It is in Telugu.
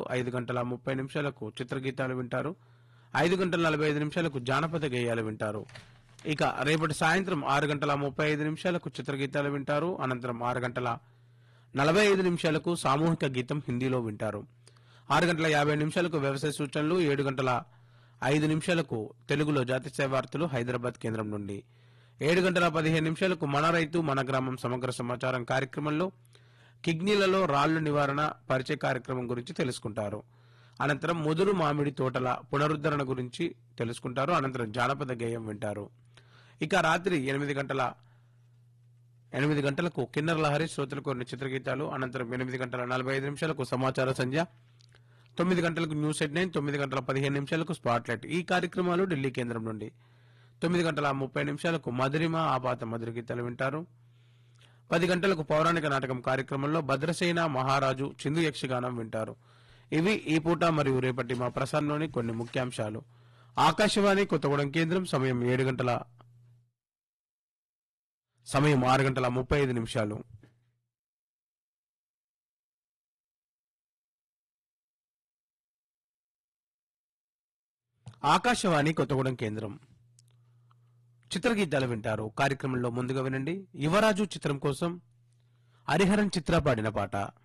ఐదు గంటల ముప్పై నిమిషాలకు చిత్రగీతాలు వింటారు ఐదు గంటల నలభై ఐదు నిమిషాలకు జానపద గేయాలు వింటారు ఇక రేపటి సాయంత్రం ఆరు గంటల ముప్పై ఐదు నిమిషాలకు చిత్రగీతాలు వింటారు అనంతరం ఆరు గంటల నలభై ఐదు నిమిషాలకు సామూహిక గీతం హిందీలో వింటారు ఆరు గంటల యాభై నిమిషాలకు వ్యవసాయ సూచనలు ఏడు గంటల ఐదు నిమిషాలకు తెలుగులో జాతీయ వార్తలు హైదరాబాద్ కేంద్రం నుండి ఏడు గంటల పదిహేను నిమిషాలకు మన రైతు మన గ్రామం సమగ్ర సమాచారం కార్యక్రమంలో కిడ్నీలలో రాళ్లు నివారణ పరిచయ కార్యక్రమం గురించి తెలుసుకుంటారు అనంతరం ముదురు మామిడి తోటల పునరుద్ధరణ గురించి తెలుసుకుంటారు అనంతరం జానపద గేయం వింటారు ఇక రాత్రి ఎనిమిది గంటల ఎనిమిది గంటలకు కిన్నర్ లహరి శ్రోతలకు కొన్ని చిత్రగీతాలు అనంతరం ఎనిమిది గంటల నలభై ఐదు నిమిషాలకు సమాచార సంధ్య తొమ్మిది గంటలకు న్యూస్ ఎట్ నైన్ తొమ్మిది గంటల పదిహేను నిమిషాలకు స్పాట్ లైట్ ఈ కార్యక్రమాలు ఢిల్లీ కేంద్రం నుండి తొమ్మిది గంటల ముప్పై నిమిషాలకు మధురిమ ఆపాత మధుర గీతాలు వింటారు పది గంటలకు పౌరాణిక నాటకం కార్యక్రమంలో భద్రసేన మహారాజు చిందు యక్షగానం వింటారు ఇవి ఈ పూట మరియు రేపటి మా ప్రసారంలోని కొన్ని ముఖ్యాంశాలు ఆకాశవాణి కొత్తగూడెం కేంద్రం సమయం ఏడు గంటల సమయం ఆరు గంటల ముప్పై ఐదు నిమిషాలు ఆకాశవాణి కొత్తగూడెం కేంద్రం చిత్రగీతాలు వింటారు కార్యక్రమంలో ముందుగా వినండి యువరాజు చిత్రం కోసం హరిహరన్ చిత్ర పాడిన పాట